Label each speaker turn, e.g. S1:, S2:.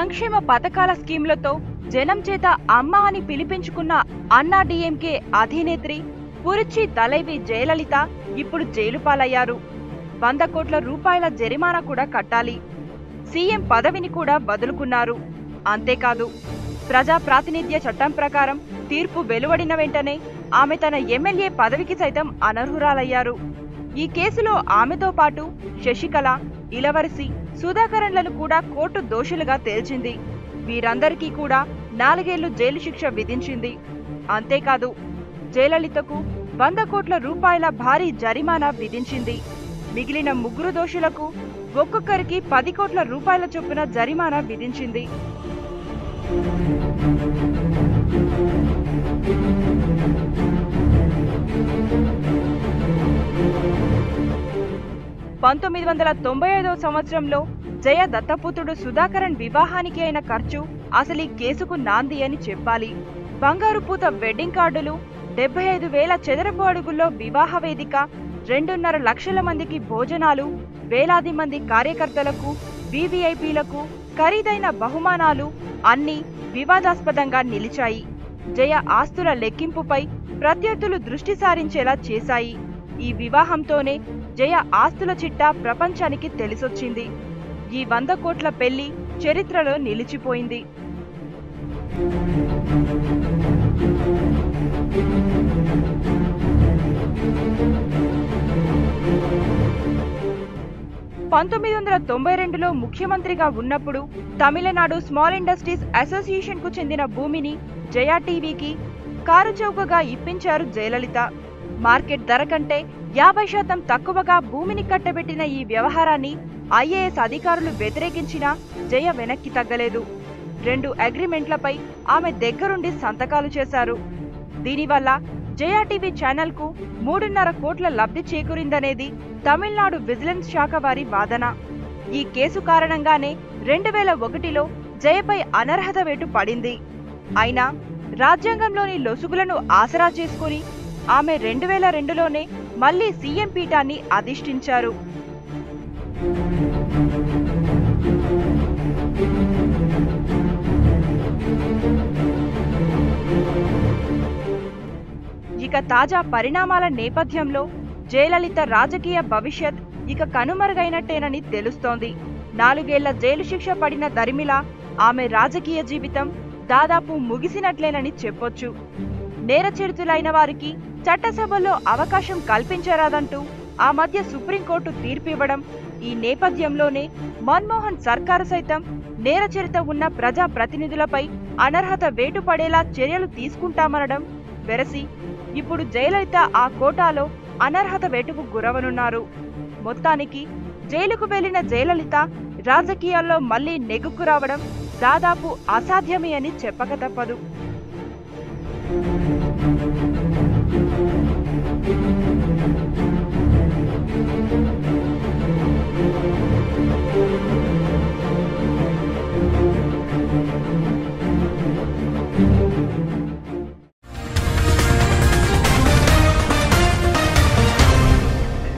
S1: సంక్షేమ పథకాల స్కీంలతో జనం చేత అమ్మ అని పిలిపించుకున్న అన్నా డిఎంకే అధినేత్రి పురుచి తలైవి జయలలిత ఇప్పుడు జైలు పాలయ్యారు వంద కోట్ల రూపాయల జరిమానా కూడా కట్టాలి సీఎం పదవిని కూడా వదులుకున్నారు అంతేకాదు ప్రజా ప్రాతినిధ్య చట్టం ప్రకారం తీర్పు వెలువడిన వెంటనే ఆమె తన ఎమ్మెల్యే పదవికి సైతం అనర్హురాలయ్యారు ఈ కేసులో ఆమెతో పాటు శశికళ ఇలవరసి సుధాకరన్లను కూడా కోర్టు దోషులుగా తేల్చింది వీరందరికీ కూడా నాలుగేళ్లు జైలు శిక్ష విధించింది అంతేకాదు జయలలితకు వంద కోట్ల రూపాయల భారీ జరిమానా విధించింది మిగిలిన ముగ్గురు దోషులకు ఒక్కొక్కరికి పది కోట్ల రూపాయల చొప్పున జరిమానా విధించింది పంతొమ్మిది వందల తొంభై ఐదవ సంవత్సరంలో జయ దత్తపుత్రుడు సుధాకరన్ వివాహానికి అయిన ఖర్చు అసలు ఈ కేసుకు నాంది అని చెప్పాలి బంగారు పూత వెడ్డింగ్ కార్డులు డెబ్బై ఐదు వేల చదరపు అడుగుల్లో వివాహ వేదిక రెండున్నర లక్షల మందికి భోజనాలు వేలాది మంది కార్యకర్తలకు వివిఐపీలకు ఖరీదైన బహుమానాలు అన్నీ వివాదాస్పదంగా నిలిచాయి జయ ఆస్తుల లెక్కింపుపై ప్రత్యర్థులు దృష్టి సారించేలా చేశాయి ఈ వివాహంతోనే జయ ఆస్తుల చిట్టా ప్రపంచానికి తెలిసొచ్చింది ఈ వంద కోట్ల పెళ్లి చరిత్రలో నిలిచిపోయింది పంతొమ్మిది వందల తొంభై రెండులో ముఖ్యమంత్రిగా ఉన్నప్పుడు తమిళనాడు స్మాల్ ఇండస్ట్రీస్ అసోసియేషన్ కు చెందిన భూమిని జయా టీవీకి కారు చౌకగా ఇప్పించారు జయలలిత మార్కెట్ ధర కంటే యాభై శాతం తక్కువగా భూమిని కట్టబెట్టిన ఈ వ్యవహారాన్ని ఐఏఎస్ అధికారులు వ్యతిరేకించినా జయ వెనక్కి తగ్గలేదు రెండు అగ్రిమెంట్లపై ఆమె దగ్గరుండి సంతకాలు చేశారు దీనివల్ల జయా టీవీ ఛానల్ కు మూడున్నర కోట్ల లబ్ధి చేకూరిందనేది తమిళనాడు విజిలెన్స్ శాఖ వారి వాదన ఈ కేసు కారణంగానే రెండు వేల ఒకటిలో జయపై అనర్హత వేటు పడింది అయినా రాజ్యాంగంలోని లొసుగులను ఆసరా చేసుకుని ఆమె రెండు వేల రెండులోనే మళ్లీ సీఎం పీఠాన్ని అధిష్ఠించారు ఇక తాజా పరిణామాల నేపథ్యంలో జయలలిత రాజకీయ భవిష్యత్ ఇక కనుమరుగైనట్టేనని తెలుస్తోంది నాలుగేళ్ల జైలు శిక్ష పడిన దరిమిల ఆమె రాజకీయ జీవితం దాదాపు ముగిసినట్లేనని చెప్పొచ్చు నేరచరితులైన వారికి చట్టసభలో అవకాశం కల్పించరాదంటూ ఆ మధ్య సుప్రీంకోర్టు తీర్పు ఇవ్వడం ఈ నేపథ్యంలోనే మన్మోహన్ సర్కారు సైతం నేరచరిత ఉన్న ప్రజా ప్రతినిధులపై అనర్హత వేటు పడేలా చర్యలు తీసుకుంటామనడం వెరసి ఇప్పుడు జయలలిత ఆ కోటాలో అనర్హత వేటుకు గురవనున్నారు మొత్తానికి జైలుకు వెళ్లిన జయలలిత రాజకీయాల్లో మళ్లీ నెగ్గుకు రావడం దాదాపు అసాధ్యమే అని చెప్పక తప్పదు